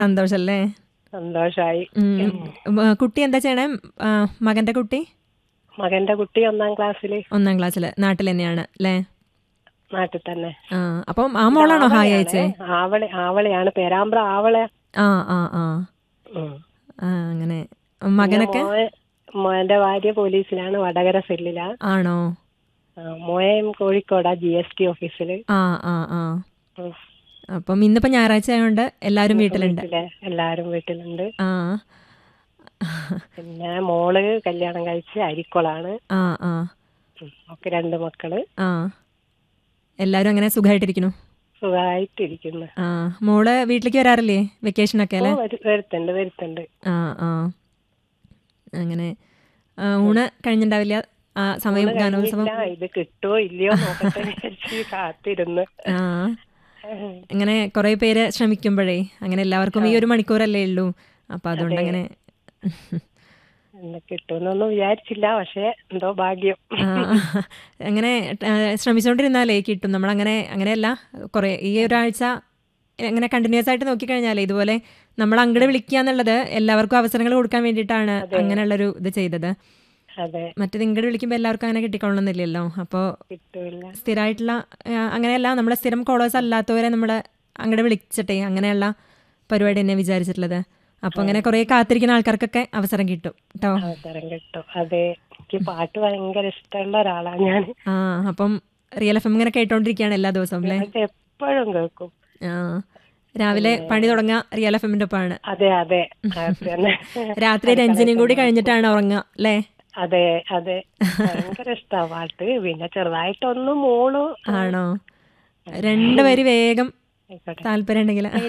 സന്തോഷല്ലേ സന്തോഷായി ഉം. ഉം, കുട്ടി എന്താ ചെയ്യണേ ആ, മകന്റെ കുട്ടി മകന്റെ കുട്ടി ഒന്നാം ക്ലാസ്സിൽ ഒന്നാം ക്ലാസ്സിൽ നാട്ടിൽ തന്നെയാണ് അല്ലേ നാട്ടിൽ തന്നെ ആ അപ്പം ആ മോളാണോ ഹായ് അയച്ചേ ആവളെ ആവളയാണ് പേരാമ്പ്ര ആവളെ ആ ആ ആ ഉം. ആ അങ്ങനെ മകനൊക്കെ മോൻ മോന്റെ ഭാര്യ പോലീസിലാണ് വടകര സെല്ലിലാ ആണോ ആ, മോയും കോഴിക്കോടാ ജി എസ് ടി ഓഫീസില് ആ ആ ആ ഉം. അപ്പം ഇന്നിപ്പോ ഞായറാഴ്ച ആയതുകൊണ്ട് എല്ലാവരും വീട്ടിലുണ്ട് വീട്ടിലെ എല്ലാരും വീട്ടിലുണ്ട് ആ പിന്നെ മോള് കല്യാണം കഴിച്ച് അരിക്കൊളാണ് ആ ആ ഉം. ഒക്കെ രണ്ട് മക്കള് ആ എല്ലാവരും അങ്ങനെ സുഖമായിട്ടിരിക്കുന്നു സുഖമായിട്ടിരിക്കുന്നു ആ മോള് വീട്ടിലേക്ക് വരാറില്ലേ വെക്കേഷനൊക്കെ ഓ, അല്ലേ വരു- വരുത്തുണ്ട് വരുത്തുണ്ട് ആ ആ അങ്ങനെ ആ, ഊണ് കഴിഞ്ഞിട്ടുണ്ടാവില്ല ആ സമയം ഊണ് ഗാനോത്സവം കഴിഞ്ഞില്ല. ഇത് കിട്ടുമോ ഇല്ലയോ നോക്കട്ടെ വിചാരിച്ച് കാത്തിരുന്ന് ആ അങ്ങനെ കുറെ പേര് ശ്രമിക്കുമ്പോഴേ അങ്ങനെ എല്ലാവർക്കും ഈ ഒരു മണിക്കൂറല്ലേ ഉള്ളൂ അപ്പൊ അതുകൊണ്ട് അങ്ങനെ എന്ന് കിട്ടുമെന്നൊന്നും വിചാരിച്ചില്ല പക്ഷെ എന്തോ ഭാഗ്യം ആ, അങ്ങനെ ആ, ശ്രമിച്ചുകൊണ്ടിരുന്നാലേ കിട്ടും നമ്മൾ അങ്ങനെ അങ്ങനെയല്ല കുറെ ഈ ഒരാഴ്ച അങ്ങനെ കണ്ടിന്യൂസ് ആയിട്ട് നോക്കിക്കഴിഞ്ഞാലേ ഇതുപോലെ നമ്മൾ അങ്ങോട്ട് വിളിക്കുക എന്നുള്ളത് എല്ലാവർക്കും അവസരങ്ങൾ കൊടുക്കാൻ വേണ്ടിയിട്ടാണ് അങ്ങനെയുള്ളൊരു ഇത് ചെയ്തത് അതെ മറ്റേത് ഇങ്ങോട്ട് വിളിക്കുമ്പോൾ എല്ലാവർക്കും അങ്ങനെ കിട്ടിക്കൊള്ളണമെന്നില്ലല്ലോ അപ്പോൾ കിട്ടൂല സ്ഥിരമായിട്ടുള്ള ആ, അങ്ങനെയല്ല നമ്മളെ സ്ഥിരം കോളേഴ്സ് അല്ലാത്തവരെ നമ്മൾ അങ്ങോട്ട് വിളിച്ചിട്ടേ അങ്ങനെയുള്ള പരിപാടി തന്നെ വിചാരിച്ചിട്ടുള്ളത് അപ്പോൾ അങ്ങനെ കുറേ കാത്തിരിക്കുന്ന ആൾക്കാർക്കൊക്കെ അവസരം കിട്ടും കേട്ടോ അവസരം കിട്ടും അതെ എനിക്ക് പാട്ട് ഭയങ്കര ഇഷ്ടമുള്ള ഒരാളാണ് ഞാൻ ആ അപ്പം റിയൽ എഫ് എം ഇങ്ങനെ കേട്ടോണ്ടിരിക്കുകയാണ് എല്ലാ ദിവസവും അല്ലേ അത് എപ്പോഴും കേൾക്കും ആ രാവിലെ പണി തുടങ്ങുക റിയൽ എഫ് എമ്മിൻ്റെ ഒപ്പമാണ് അതെ അതെ അത് തന്നെ രാത്രി രഞ്ജനിയും കൂടി കഴിഞ്ഞിട്ടാണ് ഉറങ്ങുക അല്ലേ അതെ അതെ ഭയങ്കര ഇഷ്ടാ പാട്ട് പിന്നെ ചെറുതായിട്ടൊന്നും മോള് ആണോ രണ്ടുപേര് വേഗം ആയിക്കോട്ടെ താല്പര്യം ഉണ്ടെങ്കിൽ